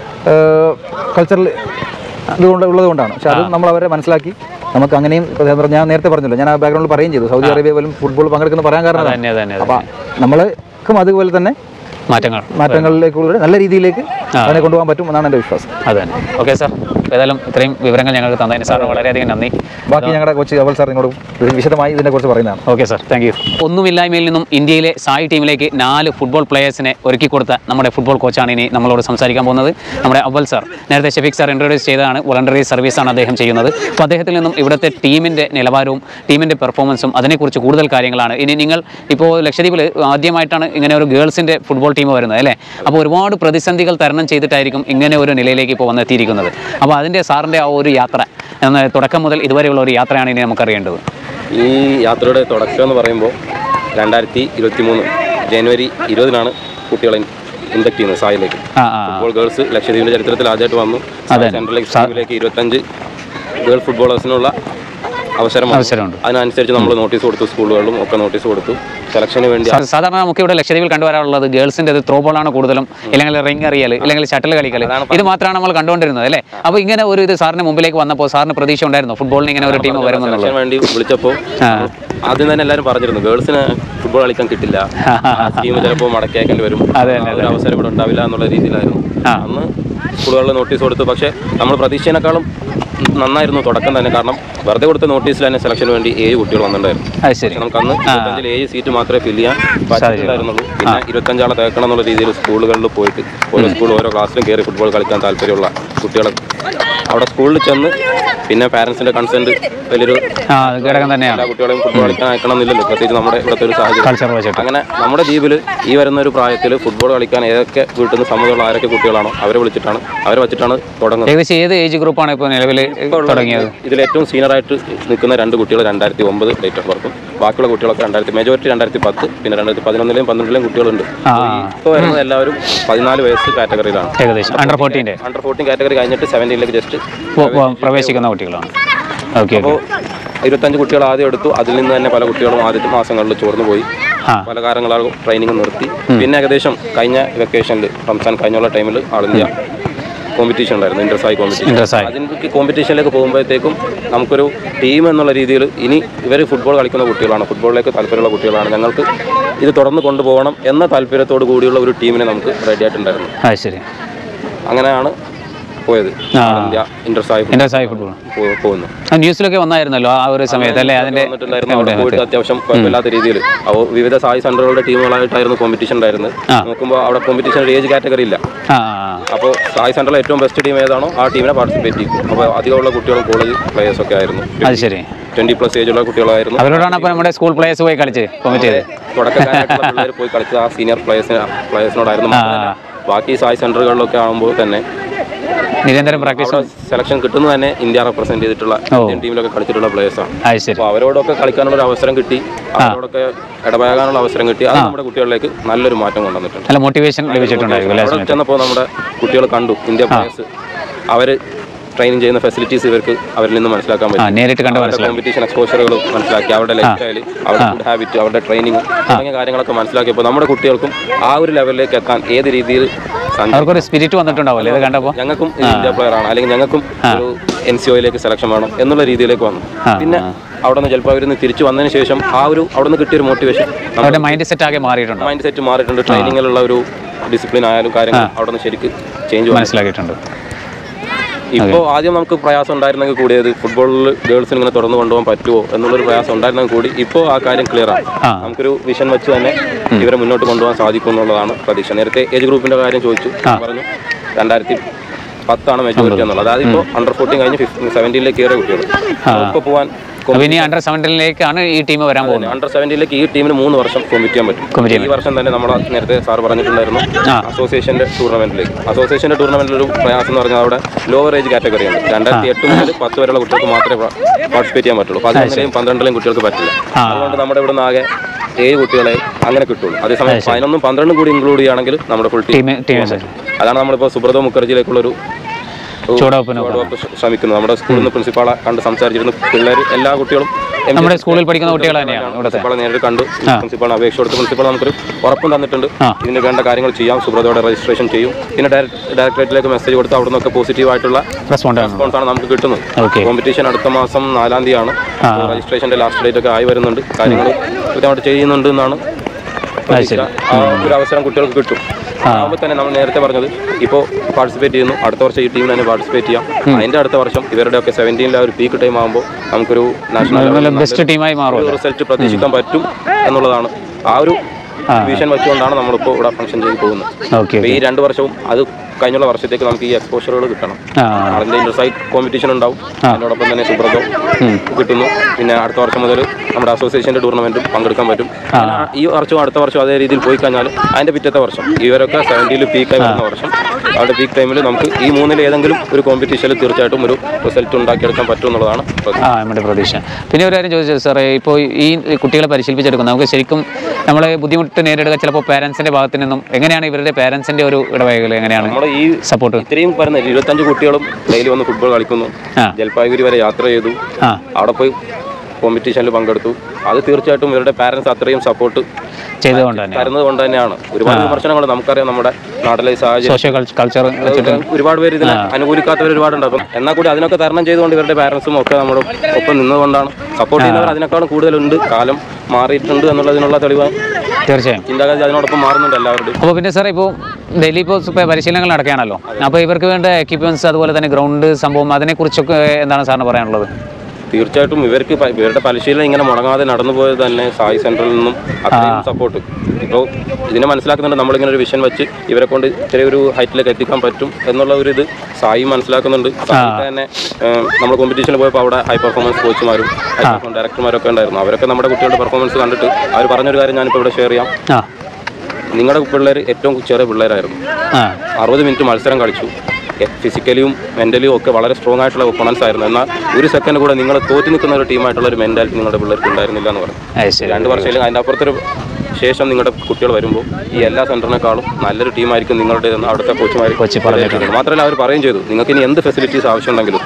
കൾച്ചറൽ ഇതുകൊണ്ട് ഉള്ളത് കൊണ്ടാണ് പക്ഷെ അത് നമ്മൾ അവരെ മനസ്സിലാക്കി നമുക്ക് അങ്ങനെയും ഇപ്പൊ ഞാൻ പറഞ്ഞ- ഞാൻ നേരത്തെ പറഞ്ഞല്ലോ ഞാൻ ആ ബാക്ക്ഗ്രൗണ്ടിൽ പറയുകയും ചെയ്തു സൗദി അറേബ്യ പോലും ഫുട്ബോൾ പങ്കെടുക്കുന്ന പറയാൻ കാരണം അതാണ്. തന്നെ തന്നെ അപ്പോൾ നമ്മൾക്കും അതുപോലെ തന്നെ മാറ്റങ്ങൾ മാറ്റങ്ങളിലേക്കുള്ള നല്ല രീതിയിലേക്ക് അതിനെ കൊണ്ടുപോകാൻ പറ്റും എന്നാണ് എൻ്റെ വിശ്വാസം അതെ ഓക്കെ സാർ ഏതായാലും ഇത്രയും വിവരങ്ങൾ ഞങ്ങൾക്ക് തന്നതിന് സാറിന് വളരെയധികം നന്ദി ബാക്കി ഞങ്ങളുടെ കൊച്ച് അവൽ സാർ നിങ്ങളോട് വിശദമായി ഇതിനെക്കുറിച്ച് പറയുന്നതാണ് ഓക്കെ സാർ താങ്ക് യു ഒന്നുമില്ലായ്മയിൽ നിന്നും ഇന്ത്യയിലെ സായി ടീമിലേക്ക് നാല് ഫുട്ബോൾ പ്ലേയേഴ്സിനെ ഒരുക്കി കൊടുത്ത നമ്മുടെ ഫുട്ബോൾ കോച്ചാണ് ഇനി നമ്മളോട് സംസാരിക്കാൻ പോകുന്നത് നമ്മുടെ അവൽ സാർ നേരത്തെ ഷെഫീഖ് സാർ ഇൻട്രൊഡ്യൂസ് ചെയ്തതാണ് വോളണ്ടറി സർവീസാണ് അദ്ദേഹം ചെയ്യുന്നത് അപ്പോൾ അദ്ദേഹത്തിൽ നിന്നും ഇവിടുത്തെ ടീമിൻ്റെ നിലവാരവും ടീമിൻ്റെ പെർഫോമൻസും അതിനെക്കുറിച്ച് കൂടുതൽ കാര്യങ്ങളാണ് ഇനി നിങ്ങൾ ഇപ്പോൾ ലക്ഷദ്വീപിൽ ആദ്യമായിട്ടാണ് ഇങ്ങനെ ഒരു ഗേൾസിൻ്റെ ഫുട്ബോൾ ടീം വരുന്നത് അല്ലേ അപ്പോൾ ഒരുപാട് പ്രതിസന്ധികൾ തരണം ചെയ്തിട്ടായിരിക്കും ഇങ്ങനെ ഒരു നിലയിലേക്ക് ഇപ്പോൾ വന്നെത്തിയിരിക്കുന്നത് അപ്പോൾ അതിൻ്റെ സാറിൻ്റെ ആ ഒരു യാത്ര എന്ന തുടക്കം മുതൽ ഇതുവരെയുള്ള ഒരു യാത്രയാണ് ഇനി നമുക്കറിയേണ്ടത് ഈ യാത്രയുടെ തുടക്കം എന്ന് പറയുമ്പോൾ രണ്ടായിരത്തി ഇരുപത്തി മൂന്ന് ജനുവരി ഇരുപതിനാണ് കുട്ടികളെ ഇൻഡക്ട് ചെയ്യുന്നത് സായിലേക്ക് ആ ആ ഫുട്ബോൾ ഗേൾസ് ലക്ഷദ്വീപിൻ്റെ ചരിത്രത്തിൽ ആദ്യമായിട്ട് വന്നു സായ് സെൻട്രൽ ലക്ഷദ്വീപിലേക്ക് ഇരുപത്തഞ്ച് ഗേൾ ഫുട്ബോളേഴ്സിനുള്ള അവസരം വന്നു. അവസരമുണ്ട് അതിനനുസരിച്ച് നമ്മൾ നോട്ടീസ് കൊടുത്തു സ്കൂളുകളിലും ഒക്കെ നോട്ടീസ് കൊടുത്തു സെലക്ഷന് വേണ്ടി സാ- സാധാരണ നമുക്ക് ഇവിടെ ലക്ഷദ്വീപിൽ കണ്ടുവരാറുള്ളത് ഗേൾസിന്റെ ത്രോ ബോളാണ് കൂടുതലും ഇല്ലെങ്കിൽ റിംഗ് അറിയൽ ഇല്ലെങ്കിൽ ഷട്ടിൽ കളിക്കൽ ഇത് മാത്രമാണ് നമ്മൾ കണ്ടുകൊണ്ടിരുന്നത് അല്ലേ അപ്പോൾ ഇങ്ങനെ ഒരു ഇത് സാറിന് മുമ്പിലേക്ക് വന്നപ്പോൾ സാറിന് പ്രതീക്ഷ ഉണ്ടായിരുന്നു ഫുട്ബോളിന് ഇങ്ങനെ ഒരു ടീം വരുമെന്നുള്ളത് സെലക്ഷന് വേണ്ടി വിളിച്ചപ്പോൾ ആ. ആദ്യം തന്നെ എല്ലാവരും പറഞ്ഞിരുന്നു ഗേൾസിന് ഫുട്ബോൾ കളിക്കാൻ കിട്ടില്ല ടീം ചിലപ്പോൾ മടക്കേക്കേണ്ടി വരും അതെ, ആ ഒരു അവസരം ഇവിടെ ഉണ്ടാവില്ല എന്നുള്ള രീതിയിലായിരുന്നു ആ. അന്ന് സ്കൂളുകളിൽ നോട്ടീസ് കൊടുത്തു പക്ഷേ നമ്മൾ പ്രതീക്ഷേനേക്കാളും നന്നായിരുന്നു തുടക്കം തന്നെ കാരണം വെറുതെ കൊടുത്ത നോട്ടീസിൽ തന്നെ സെലക്ഷന് വേണ്ടി ഏഴ് കുട്ടികൾ വന്നിട്ടുണ്ടായിരുന്നു അത് ശരി പക്ഷേ നമുക്ക് അന്ന് ഇരുപത്തഞ്ചിൽ ഏഴ് സീറ്റ് മാത്രമേ ഫില്ല് ചെയ്യാൻ പറ്റില്ലായിരുന്നുള്ളൂ പിന്നെ ഇരുപത്തഞ്ചാളെ തേക്കണം എന്നുള്ള രീതിയിൽ സ്കൂളുകളിൽ പോയിട്ട് ഓരോ സ്കൂൾ ഓരോ ക്ലാസ്സിലും കയറി ഫുട്ബോൾ കളിക്കാൻ താല്പര്യമുള്ള കുട്ടികളെ അവിടെ സ്കൂളിൽ ചെന്ന് പിന്നെ പാരൻസിന്റെ കൺസെന്റ് വലിയൊരു ആ ഘടകം തന്നെയാണ് എല്ലാ കുട്ടികളെയും ഫുട്ബോൾ കളിക്കാൻ അയക്കണമെന്നില്ലല്ലോ പ്രത്യേകിച്ച് നമ്മുടെ ഇവിടുത്തെ ഒരു സാഹചര്യം കൾച്ചർ വെച്ചിട്ട് അങ്ങനെ നമ്മുടെ ദ്വീപിൽ ഈ വരുന്ന ഒരു പ്രായത്തിൽ ഫുട്ബോൾ കളിക്കാൻ ഏതൊക്കെ വീട്ടിൽ നിന്ന് സമ്മതമുള്ള ആരൊക്കെ കുട്ടികളാണോ അവരെ വിളിച്ചിട്ടാണ് അവരെ വെച്ചിട്ടാണ് തുടങ്ങുന്നത് ഏകദേശം ഏത് ഏജ് ഗ്രൂപ്പാണ് ഇപ്പോൾ നിലവിൽ തുടങ്ങിയത് ഇതിൽ ഏറ്റവും സീനിയർ ആയിട്ട് നിൽക്കുന്ന രണ്ട് കുട്ടികൾ രണ്ടായിരത്തി ഒമ്പത് ഡേറ്റ് ഓഫ് ബർത്തും ബാക്കിയുള്ള കുട്ടികളൊക്കെ രണ്ടായിരത്തി മെജോറിറ്റി രണ്ടായിരത്തി പത്ത് പിന്നെ രണ്ടായിരത്തി പതിനൊന്നിലെയും പന്ത്രണ്ടിലെയും കുട്ടികളുണ്ട് ആ ഇപ്പോൾ വരുന്നത് എല്ലാവരും പതിനാല് വയസ്സ് കാറ്റഗറിയിലാണ് ഏകദേശം അണ്ടർ ഫോർട്ടീൻ്റെ അണ്ടർ ഫോർട്ടീൻ കാറ്റഗറി കഴിഞ്ഞിട്ട് സെവൻറ്റീനിലേക്ക് ജസ്റ്റ് പ്രവേശിക്കുന്ന കുട്ടികളാണ് ഓക്കെ അപ്പോൾ ഇരുപത്തഞ്ച് കുട്ടികൾ ആദ്യം എടുത്തു അതിൽ നിന്ന് തന്നെ പല കുട്ടികളും ആദ്യത്തെ മാസങ്ങളിൽ ചോർന്നു പോയി ആ പല കാരണങ്ങളാൽ ട്രെയിനിങ് നിർത്തി പിന്നെ ഏകദേശം കഴിഞ്ഞ വെക്കേഷനിൽ റംസാൻ കഴിഞ്ഞുള്ള ടൈമിൽ ആൾ ഇന്ത്യ കോമ്പറ്റീഷൻ ഉണ്ടായിരുന്നു ഇന്റർസായി കോമ്പറ്റീഷൻ ഇൻട്രസ്റ്റ് ആയി അതിൻ്റെ കോമ്പറ്റീഷനിലേക്ക് പോകുമ്പോഴത്തേക്കും നമുക്കൊരു ടീം എന്നുള്ള രീതിയിൽ ഇനി ഇവർ ഫുട്ബോൾ കളിക്കുന്ന കുട്ടികളാണ് ഫുട്ബോളിലേക്ക് താല്പര്യമുള്ള കുട്ടികളാണ് ഞങ്ങൾക്ക് ഇത് തുടർന്ന് കൊണ്ടുപോകണം എന്ന താല്പര്യത്തോടു കൂടിയുള്ള ഒരു ടീമിനെ നമുക്ക് റെഡി ആയിട്ടുണ്ടായിരുന്നു ആ ശരി അങ്ങനെയാണ് പോയത് ആ. ഇന്ത്യ ഇന്റർസായി ഇൻട്രസ്റ്റ് ആയി ഫുട്ബോൾ പോകുന്നു ആ ന്യൂസിലൊക്കെ വന്നായിരുന്നല്ലോ ആ ഒരു സമയത്ത് അല്ലേ അതിൻ്റെ വന്നിട്ടുണ്ടായിരുന്നു അവിടെ പോയിട്ട് അത്യാവശ്യം കുഴപ്പമില്ലാത്ത രീതിയിൽ അപ്പോൾ വിവിധ സായി സെന്ററുകളുടെ ടീമുകളായിട്ടായിരുന്നു കോമ്പറ്റീഷൻ ഉണ്ടായിരുന്നത് ആ. നോക്കുമ്പോൾ അവിടെ കോമ്പറ്റീഷൻ ഒരു ഏജ് കാറ്റഗറി ഇല്ല ആ ആ, അപ്പോൾ സായി സെന്ററിലെ ഏറ്റവും ബെസ്റ്റ് ടീം ഏതാണോ ആ ടീമിനെ പാർട്ടിസിപ്പേറ്റ് ചെയ്യും അപ്പോൾ അധികമുള്ള കുട്ടികളും കോളേജ് പ്ലേയേഴ്സ് ഒക്കെ ആയിരുന്നു ആ. അത് ശരി ട്വന്റി പ്ലസ് ഏജുള്ള കുട്ടികളായിരുന്നു അവരോടാണ് അപ്പോൾ നമ്മുടെ സ്കൂൾ പ്ലേയേഴ്സ് പോയി കളിച്ച് കോമിറ്റ് ചെയ്ത് തുടക്കക്കാരായിട്ടുള്ള പിള്ളേർ പോയി കളിച്ചത് ആ സീനിയർ പ്ലേയേഴ്സിന് പ്ലേയേഴ്സിനോടായിരുന്നു മാത്രമല്ല ബാക്കി സായി സെന്ററുകളിലൊക്കെ ആകുമ്പോൾ തന്നെ നിരന്തരം പ്രാക്ടീസ് അവിടെ സെലക്ഷൻ കിട്ടുന്നത് തന്നെ ഇന്ത്യ റെപ്രസെന്റ് ചെയ്തിട്ടുള്ള ഇന്ത്യൻ ടീമിലൊക്കെ കളിച്ചിട്ടുള്ള പ്ലേയേഴ്സാണ് അത് ശരി അപ്പോൾ അവരോടൊക്കെ കളിക്കാനുള്ള ഒരു അവസരം കിട്ടി അവരോടൊക്കെ ഇടപഴകാനുള്ള അവസരം കിട്ടി അത് നമ്മുടെ കുട്ടികളിലേക്ക് നല്ലൊരു മാറ്റം കൊണ്ടുവന്നിട്ടുണ്ട് നല്ല മോട്ടിവേഷൻ ലഭിച്ചിട്ടുണ്ടായിരിക്കും അല്ലേ അവിടെ ചെന്നപ്പോൾ നമ്മുടെ കുട്ടികൾ കണ്ടു ഇന്ത്യ പ്ലേയേഴ്സ് അവർ ട്രെയിനിങ് ചെയ്യുന്ന ഫെസിലിറ്റീസ് ഇവർക്ക് അവരിൽ നിന്ന് മനസ്സിലാക്കാൻ ആ പറ്റും നേരിട്ട് കണ്ട് അവരുടെ മനസ്സിലാക്കി കോമ്പറ്റീഷൻ എക്സ്പോഷറുകൾ മനസ്സിലാക്കി അവരുടെ ലൈഫ് സ്റ്റൈൽ അവരുടെ ഫുഡ് ഹാബിറ്റ് അവരുടെ ട്രെയിനിങ് തുടങ്ങിയ കാര്യങ്ങളൊക്കെ മനസ്സിലാക്കിയപ്പോൾ നമ്മുടെ കുട്ടികൾക്കും ആ ഒരു ലെവലിലേക്ക് എത്താൻ ഏത് രീതിയിൽ സഞ്ച- അവർക്കൊരു സ്പിരിറ്റ് വന്നിട്ടുണ്ടാവുമല്ലേ ഇത് കണ്ടപ്പോൾ ഞങ്ങൾക്കും ഇത് ഇന്ത്യ പ്ലെയർ ആണ് അല്ലെങ്കിൽ ഞങ്ങൾക്കും ഒരു എൻ സി ഒയിലേക്ക് സെലക്ഷൻ വേണം എന്നുള്ള രീതിയിലേക്ക് വന്നു പിന്നെ അവിടെ നിന്ന് ചിലപ്പോൾ അവരിന്ന് തിരിച്ചു വന്നതിന് ശേഷം ആ ഒരു അവിടെ നിന്ന് കിട്ടിയൊരു മോട്ടിവേഷൻ അവരുടെ മൈൻഡ് സെറ്റ് ആകെ മാറിയിട്ടുണ്ടോ മൈൻഡ് സെറ്റ് മാറിയിട്ടുണ്ട് ട്രെയിനിങ്ങിലുള്ള ഒരു ഡിസിപ്ലിൻ ആയാലും കാര്യങ്ങൾ അവിടെ നിന്ന് ശരിക്ക് ചേഞ്ച് വന്നു മനസ്സിലാക്കിയിട്ടുണ്ട് ഇപ്പോൾ ആദ്യം നമുക്ക് പ്രയാസം ഉണ്ടായിരുന്നെങ്കിൽ കൂടിയത് ഫുട്ബോളിൽ ഗേൾസിന് ഇങ്ങനെ തുറന്നു കൊണ്ടുപോകാൻ പറ്റുമോ എന്നുള്ളൊരു പ്രയാസം ഉണ്ടായിരുന്നെങ്കിൽ കൂടി ഇപ്പോൾ ആ കാര്യം ക്ലിയർ ആണ് ആ. നമുക്കൊരു വിഷൻ വെച്ച് തന്നെ ഇവരെ മുന്നോട്ട് കൊണ്ടുപോകാൻ സാധിക്കും എന്നുള്ളതാണ് പ്രതീക്ഷ നേരത്തെ ഏജ് ഗ്രൂപ്പിന്റെ കാര്യം ചോദിച്ചു ഞാൻ പറഞ്ഞു രണ്ടായിരത്തി പത്താണ് മെജോറിറ്റി എന്നുള്ളത് അതായത് ഇപ്പോൾ അണ്ടർ ഫോർട്ടീൻ കഴിഞ്ഞ് ഫിഫ്റ്റീൻ സെവൻറ്റീനിലേക്ക് കയറിയ കുട്ടികൾ ഇപ്പോൾ പോകാൻ അപ്പോൾ ഇനി അണ്ടർ സെവൻറ്റീനിലേക്കാണ് ഈ ടീം വരാൻ പോകുന്നത് അണ്ടർ സെവൻറ്റീനിലേക്ക് ഈ ടീമിന് മൂന്ന് വർഷം കോമ്പറ്റ് ചെയ്യാൻ പറ്റും Compete ചെയ്യാൻ ഈ വർഷം തന്നെ നമ്മൾ നേരത്തെ സാർ പറഞ്ഞിട്ടുണ്ടായിരുന്നു ആ. അസോസിയേഷന്റെ ടൂർണമെന്റിലേക്ക് അസോസിയേഷന്റെ ടൂർണമെന്റിൽ ഒരു പ്രയാസം എന്ന് പറഞ്ഞാൽ അവിടെ ലോവർ ഏജ് കാറ്റഗറിയാണ് രണ്ടായിരത്തി എട്ട് മുതൽ പത്ത് വരെയുള്ള കുട്ടികൾക്ക് മാത്രമേ പാർട്ടിസിപ്പേറ്റ് ചെയ്യാൻ പറ്റുള്ളൂ പതിനൊന്നിലെയും പന്ത്രണ്ടിലെയും കുട്ടികൾക്ക് പറ്റില്ല അതുകൊണ്ട് നമ്മുടെ ഇവിടെ നിന്ന് ആകെ ഏഴ് കുട്ടികളെ അങ്ങനെ കിട്ടുള്ളൂ അതേസമയം പതിനൊന്നും പന്ത്രണ്ടും കൂടി ഇൻക്ലൂഡ് ചെയ്യുകയാണെങ്കിൽ നമ്മുടെ ഫുൾ ടീം ടീം ടീം അതാണ് നമ്മളിപ്പോൾ സുബ്രതോ മുഖർജിയിലേക്കുള്ളൊരു ചുവടുവെപ്പിന് ചുവടുവെപ്പ് ശ്രമിക്കുന്നത് നമ്മുടെ സ്കൂളിൽ നിന്ന് പ്രിൻസിപ്പാളെ കണ്ട് സംസാരിച്ചിരുന്നു പിള്ളേർ എല്ലാ കുട്ടികളും എം നമ്മുടെ സ്കൂളിൽ പഠിക്കുന്ന കുട്ടികൾ തന്നെയാണ് ഇവിടുത്തെ പ്രിൻസിപ്പാളെ നേരിട്ട് കണ്ടു പ്രിൻസിപ്പാളിന് അപേക്ഷ കൊടുത്ത് പ്രിൻസിപ്പാൾ നമുക്കൊരു ഉറപ്പും തന്നിട്ടുണ്ട് ആ. ഇതിന് വേണ്ട കാര്യങ്ങൾ ചെയ്യാം സുബ്രതോടെ രജിസ്ട്രേഷൻ ചെയ്യും പിന്നെ ഡയറക്ടറേറ്റിലേക്ക് മെസ്സേജ് കൊടുത്ത് അവിടെ നിന്നൊക്കെ പോസിറ്റീവ് ആയിട്ടുള്ള റെസ്പോണ്ട് ആണ് റെസ്പോൺസ് ആണ് നമുക്ക് കിട്ടുന്നത് ഓക്കെ കോമ്പറ്റീഷൻ അടുത്ത മാസം നാലാം തീയതിയാണ് രജിസ്ട്രേഷന്റെ ലാസ്റ്റ് ഡേറ്റ് ഒക്കെ ആയി വരുന്നുണ്ട് കാര്യങ്ങൾ കൃത്യമായിട്ട് ചെയ്യുന്നുണ്ട് എന്നാണ് പ്രതീക്ഷ. ആ ഒരു അവസരം കുട്ടികൾക്ക് കിട്ടും ആകുമ്പോൾ തന്നെ നമ്മൾ നേരത്തെ പറഞ്ഞത് ഇപ്പോൾ പാർട്ടിസിപ്പേറ്റ് ചെയ്യുന്നു അടുത്ത വർഷം ഈ ടീമിൽ തന്നെ പാർട്ടിസിപ്പേറ്റ് ചെയ്യാം അതിന്റെ അടുത്ത വർഷം ഇവരുടെ ഒക്കെ സെവൻറ്റീനിലെ ഒരു പീക്ക് ടൈം ആകുമ്പോൾ നമുക്കൊരു നാഷണൽ ബെസ്റ്റ് ടീമായി മാറും റിസൾട്ട് പ്രതീക്ഷിക്കാൻ പറ്റും എന്നുള്ളതാണ് ആ ഒരു വിഷൻ വെച്ചുകൊണ്ടാണ് നമ്മളിപ്പോൾ ഇവിടെ ഫംഗ്ഷൻ ചെയ്ത് പോകുന്നത് ഓക്കെ അപ്പോൾ ഈ രണ്ട് വർഷവും അത് കഴിഞ്ഞുള്ള വർഷത്തേക്ക് നമുക്ക് ഈ എക്സ്പോഷറുകൾ കിട്ടണം ആ അതിന്റെ ഇന്റർസൈറ്റ് കോമ്പറ്റീഷൻ ഉണ്ടാവും അതിനോടൊപ്പം തന്നെ സുബ്രതോ കിട്ടുന്നു പിന്നെ അടുത്ത വർഷം മുതൽ നമ്മുടെ അസോസിയേഷന്റെ ടൂർണമെന്റും പങ്കെടുക്കാൻ പറ്റും അങ്ങനെ ഈ വർഷവും അടുത്ത വർഷം അതേ രീതിയിൽ പോയി കഴിഞ്ഞാൽ അതിന്റെ പിറ്റത്തെ വർഷം ഇവരൊക്കെ സെവൻറ്റിയിൽ പീക്കായി വരുന്ന വർഷം അവരുടെ പീക്ക് ടൈമിൽ നമുക്ക് ഈ മൂന്നിൽ ഏതെങ്കിലും ഒരു കോമ്പറ്റീഷനിൽ തീർച്ചയായിട്ടും ഒരു റിസൾട്ട് ഉണ്ടാക്കിയെടുക്കാൻ പറ്റും എന്നുള്ളതാണ് പ്രതീക്ഷ. ആ നമ്മുടെ പ്രതീക്ഷ പിന്നെ ഒരു കാര്യം ചോദിച്ചത് സാറേ ഇപ്പോൾ ഈ കുട്ടികളെ പരിശീലിപ്പിച്ചെടുക്കും നമുക്ക് ശരിക്കും നമ്മൾ ബുദ്ധിമുട്ട് നേരിടുക ചിലപ്പോൾ പാരൻസിൻ്റെ ഭാഗത്തു നിന്നും എങ്ങനെയാണ് ഇവരുടെ പാരൻസിൻ്റെ ഒരു ഇടവകകൾ എങ്ങനെയാണ് നമ്മുടെ ഈ സപ്പോർട്ട് ഇത്രയും പറഞ്ഞ ഇരുപത്തഞ്ച് കുട്ടികളും ഡെയിലി വന്ന് ഫുട്ബോൾ കളിക്കുന്നു ആ ജൽപായ്ഗുരി വരെ യാത്ര ചെയ്തു ആ അവിടെ പോയി കോമ്പറ്റീഷനിൽ പങ്കെടുത്തു അത് തീർച്ചയായിട്ടും ഇവരുടെ പാരൻസ് അത്രയും സപ്പോർട്ട് ചെയ്തുകൊണ്ട് തന്നെ തരുന്നത് കൊണ്ട് തന്നെയാണ് ഒരുപാട് വിമർശനങ്ങൾ നമുക്കറിയാം നമ്മുടെ നാട്ടിലെ ഈ സാഹചര്യം സോഷ്യോ കൾച്ചർ വെച്ചിട്ട് ഒരുപാട് പേര് ഇതിനെ അനുകൂലിക്കാത്തവർ ഒരുപാടുണ്ടാകും എന്നാൽ കൂടി അതിനൊക്കെ തരണം ചെയ്തുകൊണ്ട് ഇവരുടെ പാരൻസും ഒക്കെ നമ്മുടെ ഒപ്പം നിന്നതുകൊണ്ടാണ് സപ്പോർട്ട് ചെയ്യുന്നവർ അതിനേക്കാളും കൂടുതലുണ്ട് കാലം മാറിയിട്ടുണ്ട് എന്നുള്ളതിനുള്ള തെളിവ് തീർച്ചയായും ചിന്താഗതി അതിനോടൊപ്പം മാറുന്നുണ്ട് എല്ലാവരുടെയും അപ്പോൾ പിന്നെ സാറേ ഇപ്പോൾ ഡെയിലി ഇപ്പോൾ ഇപ്പോൾ പരിശീലനങ്ങൾ നടക്കുകയാണല്ലോ അപ്പോൾ ഇവർക്ക് വേണ്ട എക്യുപ്മെൻറ്റ്സ് അതുപോലെ തന്നെ ഗ്രൗണ്ട് സംഭവം അതിനെക്കുറിച്ചൊക്കെ എന്താണ് സാറിന് പറയാനുള്ളത് തീർച്ചയായിട്ടും ഇവർക്ക് പ- ഇവരുടെ പരിശീലനം ഇങ്ങനെ മുടങ്ങാതെ നടന്നു പോയത് തന്നെ സായി സെൻട്രലിൽ നിന്നും അത്രയും സപ്പോർട്ട് ഇപ്പോൾ ഇതിനെ മനസ്സിലാക്കുന്നുണ്ട് നമ്മളിങ്ങനെ ഒരു വിഷൻ വെച്ച് ഇവരെ കൊണ്ട് ചെറിയൊരു ഹൈറ്റിലേക്ക് എത്തിക്കാൻ പറ്റും എന്നുള്ള ഒരു ഇത് സായി മനസ്സിലാക്കുന്നുണ്ട് സായിക്ക് തന്നെ നമ്മൾ കോമ്പറ്റീഷനിൽ പോയപ്പോൾ അവിടെ ഹൈ പെർഫോമൻസ് കോച്ചുമാരും ഹൈ പെർഫോമൻസ് ഡയറക്ടർമാരൊക്കെ ഉണ്ടായിരുന്നു അവരൊക്കെ നമ്മുടെ കുട്ടികളുടെ പെർഫോമൻസ് കണ്ടിട്ട് അവർ പറഞ്ഞൊരു കാര്യം ഞാനിപ്പോൾ ഇവിടെ ഷെയർ ചെയ്യാം ആ നിങ്ങളുടെ പിള്ളേർ ഏറ്റവും ചെറിയ പിള്ളേരായിരുന്നു ആ അറുപത് മിനിറ്റ് മത്സരം കളിച്ചു ഫിസിക്കലിയും മെൻ്റലിയും ഒക്കെ വളരെ സ്ട്രോങ് ആയിട്ടുള്ള ഒപ്പണൻസ് ആയിരുന്നു എന്നാൽ ഒരു സെക്കൻഡ് കൂടെ നിങ്ങൾ തോറ്റു നിൽക്കുന്ന ഒരു ടീമായിട്ടുള്ള ഒരു മെൻറ്റാലിറ്റി നിങ്ങളുടെ പിള്ളേർക്ക് ഉണ്ടായിരുന്നില്ല എന്ന് പറഞ്ഞു അത് ശരി രണ്ട് വർഷം അല്ലെങ്കിൽ അതിൻ്റെ അപ്പുറത്തൊരു ശേഷം നിങ്ങളുടെ കുട്ടികൾ വരുമ്പോൾ ഈ എല്ലാ സെൻറ്ററിനേക്കാളും നല്ലൊരു ടീമായിരിക്കും നിങ്ങളുടെ എന്ന് അവിടുത്തെ കോച്ചുമാർ കോച്ച് പറഞ്ഞിട്ടുണ്ട്. മാത്രമല്ല അവർ പറയുകയും ചെയ്തു നിങ്ങൾക്ക് ഇനി എന്ത് ഫെസിലിറ്റീസ് ആവശ്യമുണ്ടെങ്കിലും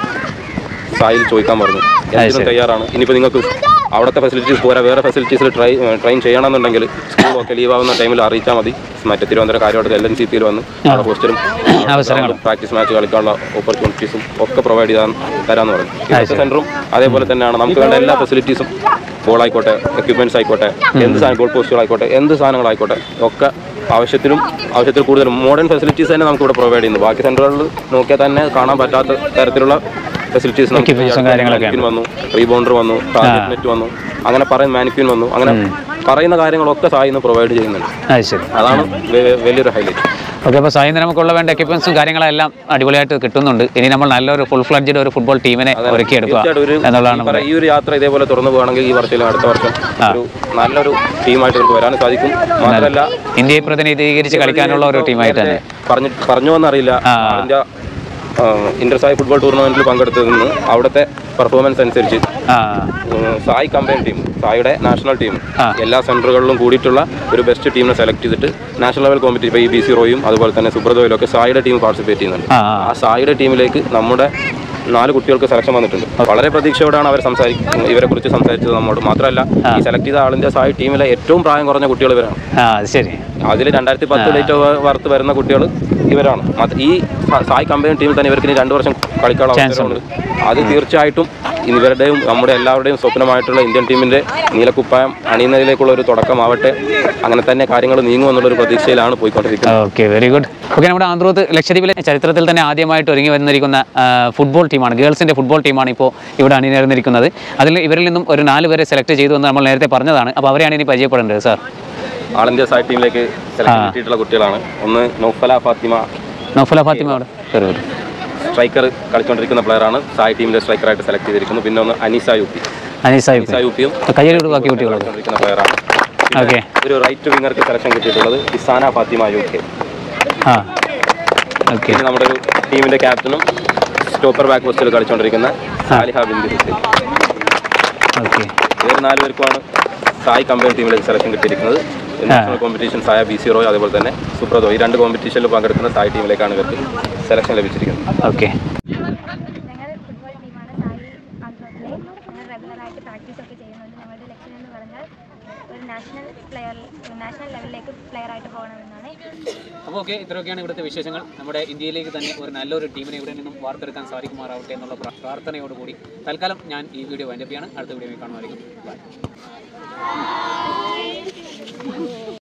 സായിൽ ചോദിക്കാൻ പറഞ്ഞു എന്തിനും തയ്യാറാണ് ഇനിയിപ്പോൾ നിങ്ങൾക്ക് അവിടുത്തെ ഫെസിലിറ്റീസ് പോരാ വേറെ ഫെസിലിറ്റീസിൽ ട്രൈ ട്രെയിൻ ചെയ്യണമെന്നുണ്ടെങ്കിൽ സ്കൂളൊക്കെ ലീവ് ആവുന്ന ടൈമിൽ അറിയിച്ചാൽ മതി മറ്റേ തിരുവനന്തപുരം കാര്യമായിട്ട് എൽ എൻ സി പിയിൽ വന്ന് അവിടെ ഹോസ്റ്റലും അവസരങ്ങളും. പ്രാക്ടീസ് മാച്ച് കളിക്കാനുള്ള ഓപ്പർച്യൂണിറ്റീസും ഒക്കെ പ്രൊവൈഡ് ചെയ്താൽ തരാമെന്ന് പറഞ്ഞു ഇന്നത്തെ സെൻറ്ററും അതേപോലെ തന്നെയാണ് നമുക്ക് വേണ്ട എല്ലാ ഫെസിലിറ്റീസും ബോൾ ആയിക്കോട്ടെ എക്യുപ്മെന്റ്സ് ആയിക്കോട്ടെ എന്ത് സാധനം ഗോൾ പോസ്റ്റുകളായിക്കോട്ടെ എന്ത് സാധനങ്ങളായിക്കോട്ടെ ഒക്കെ ആവശ്യത്തിലും ആവശ്യത്തിൽ കൂടുതൽ മോഡേൺ ഫെസിലിറ്റീസ് തന്നെ നമുക്ക് ഇവിടെ പ്രൊവൈഡ് ചെയ്യുന്നു ബാക്കി സെൻറ്ററുകളിൽ നോക്കിയാൽ തന്നെ കാണാൻ പറ്റാത്ത തരത്തിലുള്ള ഫെസിലിറ്റീസ് Equipments ഉം കാര്യങ്ങളൊക്കെ വന്നു റീബൗണ്ടർ വന്നു ടാർഗറ്റ് നെറ്റ് വന്നു അങ്ങനെ പറയുന്ന മാനിക്യൂൻ വന്നു അങ്ങനെ പറയുന്ന കാര്യങ്ങളൊക്കെ സായിന്ന് പ്രൊവൈഡ് ചെയ്യുന്നുണ്ട് അത് ശരി അതാണ് വെ- വലിയൊരു ഹൈലൈറ്റ് ഓക്കെ അപ്പോൾ സായിന്ന് നമുക്കുള്ള വേണ്ട എക്യുപ്മെന്റ്സും കാര്യങ്ങളെല്ലാം അടിപൊളിയായിട്ട് കിട്ടുന്നുണ്ട് ഇനി നമ്മൾ നല്ലൊരു ഫുൾ ഫ്ലഡ്ജഡ് ഒരു ഫുട്ബോൾ ടീമിനെ ഒരുക്കിയെടുക്കുക തീർച്ചയായിട്ടും ഒരു എന്നുള്ളതാണ് ഈ പറ- ഈ ഒരു യാത്ര ഇതേപോലെ തുറന്നു പോകുകയാണെങ്കിൽ ഈ വർഷത്തിലും അടുത്ത വർഷം ഒരു നല്ലൊരു ടീമായിട്ട് ഇവർക്ക് വരാൻ സാധിക്കും മാത്രമല്ല ഇന്ത്യയെ പ്രതിനിധീകരിച്ച് കളിക്കാനുള്ള ഒരു ടീമായിട്ട് തന്നെ പറഞ്ഞു പറഞ്ഞു എന്നറിയില്ല ഇന്ത്യ ഇന്റർസായി ഫുട്ബോൾ ടൂർണമെന്റിൽ പങ്കെടുത്തതിൽ നിന്ന് അവിടുത്തെ പെർഫോമൻസ് അനുസരിച്ച് ആ ഉം, സായി കമ്പൈൻ ടീം സായിയുടെ നാഷണൽ ടീം എല്ലാ സെൻറ്ററുകളിലും കൂടിയിട്ടുള്ള ഒരു ബെസ്റ്റ് ടീമിനെ സെലക്ട് ചെയ്തിട്ട് നാഷണൽ ലെവൽ കോമ്പറ്റീഷൻ ഇപ്പോൾ ഈ ബി സി റോയും അതുപോലെ തന്നെ സുബ്രതോയിലും ഒക്കെ സായിയുടെ ടീം പാർട്ടിസിപ്പേറ്റ് ചെയ്യുന്നുണ്ട് ആ ആ. ആ സായിയുടെ ടീമിലേക്ക് നമ്മുടെ നാല് കുട്ടികൾക്ക് സെലക്ഷൻ വന്നിട്ടുണ്ട് വളരെ പ്രതീക്ഷയോടാണ് അവർ സംസാരിക്കുന്നത് ഇവരെ കുറിച്ച് സംസാരിച്ചത് നമ്മോട് മാത്രമല്ല ഈ സെലക്ട് ചെയ്ത ആളിന്റെ സായി ടീമിലെ ഏറ്റവും പ്രായം കുറഞ്ഞ കുട്ടികൾ ഇവരാണ് ആ അത് ശരി അതിൽ രണ്ടായിരത്തി പത്ത് ലേറ്റ് വർത്ത് വരുന്ന കുട്ടികൾ ഇവരാണ് മാത്ര- ഈ സ- സായി കമ്പനി ടീമിൽ തന്നെ ഇവർക്ക് ഇനി രണ്ട് വർഷം കളിക്കാനുള്ള അവസരമുണ്ട് അത് തീർച്ചയായിട്ടും ഇവരുടെയും നമ്മുടെ എല്ലാവരുടെയും സ്വപ്നമായിട്ടുള്ള ഇന്ത്യൻ ടീമിന്റെ നീലക്കുപ്പായം അണിയുന്നതിലേക്കുള്ള ഒരു തുടക്കമാവട്ടെ അങ്ങനെ തന്നെ കാര്യങ്ങൾ നീങ്ങുമെന്നുള്ളൊരു പ്രതീക്ഷയിലാണ് പോയിക്കൊണ്ടിരിക്കുന്നത് ഓക്കെ വെരി ഗുഡ് ഓക്കെ നമ്മുടെ ആന്ധ്രത്ത് ലക്ഷദ്വീപിലെ ചരിത്രത്തിൽ തന്നെ ആദ്യമായിട്ട് ഒരുങ്ങി വന്നിരിക്കുന്ന ആ, ഫുട്ബോൾ ടീമാണ് ഗേൾസിൻ്റെ ഫുട്ബോൾ ടീമാണ് ഇപ്പോൾ ഇവിടെ അണിനിരന്നിരിക്കുന്നത് അതിൽ ഇവരിൽ നിന്നും ഒരു നാല് പേരെ സെലക്ട് ചെയ്തു എന്ന് നമ്മൾ നേരത്തെ പറഞ്ഞതാണ് അപ്പോൾ അവരെയാണ് ഇനി പരിചയപ്പെടേണ്ടത് സാർ ആൾ ഇന്ത്യ സായി ടീമിലേക്ക് സെലക്ട് കിട്ടിയിട്ടുള്ള കുട്ടികളാണ് ഒന്ന് നൗഫല ഫാത്തിമ നൗഫല ഫാത്തിമ അവിടെ വെരി ഗുഡ് സ്ട്രൈക്കർ കളിച്ചുകൊണ്ടിരിക്കുന്ന പ്ലെയറാണ് സായി ടീമിലെ സ്ട്രൈക്കറായിട്ട് സെലക്ട് ചെയ്തിരിക്കുന്നു പിന്നെ ഒന്ന് അനീസ യു പി അനീസായി അനീസ യു പിയും കയ്യിൽ ബാക്കി കുട്ടികളൊക്കെ കളിച്ചുകൊണ്ടിരിക്കുന്ന പ്ലെയറാണ് ഓക്കെ ഒരു റൈറ്റ് വിങ്ങർക്ക് സെലക്ഷൻ കിട്ടിയിട്ടുള്ളത് ഇസാന ഫാത്തിമ യു കെ ആ ഓക്കെ പിന്നെ നമ്മുടെ ഒരു ടീമിന്റെ ക്യാപ്റ്റനും സ്റ്റോപ്പർ ബാക്ക് പോസ്റ്റിൽ കളിച്ചുകൊണ്ടിരിക്കുന്ന സാലിഹ ബിന്ദു ഹുസൈൻ ഓക്കെ ഇവർ നാല് പേർക്കുമാണ് സായി കമ്പനി ടീമിലേക്ക് സെലക്ഷൻ കിട്ടിയിരിക്കുന്നത് national competition SAI B C Roy അതുപോലെ തന്നെ സുബ്രതോ ഈ രണ്ട് കോമ്പറ്റീഷനിൽ പങ്കെടുക്കുന്ന സായി ടീമിലേക്കാണ് ഇവർക്ക് സെലക്ഷൻ ലഭിച്ചിരിക്കുന്നത് ഓക്കെ ഞങ്ങൾ ഫുട്ബോൾ ടീമാണ് സായി ആന്ധ്രത്തിലെ ഞങ്ങൾ റെഗുലറായിട്ട് പ്രാക്ടീസ് ഒക്കെ ചെയ്യുന്നുണ്ട് ഞങ്ങളുടെ ലക്ഷ്യം എന്ന് പറഞ്ഞാൽ ഒരു നാഷണൽ പ്ലെയർ നാഷണൽ ലെവലിലേക്ക് പ്ലെയർ ആയിട്ട് പോകണമെന്നാണ് അപ്പോൾ ഓക്കെ ഇത്രയൊക്കെയാണ് ഇവിടുത്തെ വിശേഷങ്ങൾ നമ്മുടെ ഇന്ത്യയിലേക്ക് തന്നെ ഒരു നല്ലൊരു ടീമിനെ ഇവിടെ നിന്നും വാർത്തെടുക്കാൻ സാധിക്കുമാറാവട്ടെ എന്നുള്ള പ്ര- പ്രാർത്ഥനയോടുകൂടി തൽക്കാലം ഞാൻ ഈ വീഡിയോ വൈൻഡപ്പ് ചെയ്യാണ് അടുത്ത വീഡിയോയിൽ കാണുമായിരിക്കും ബൈ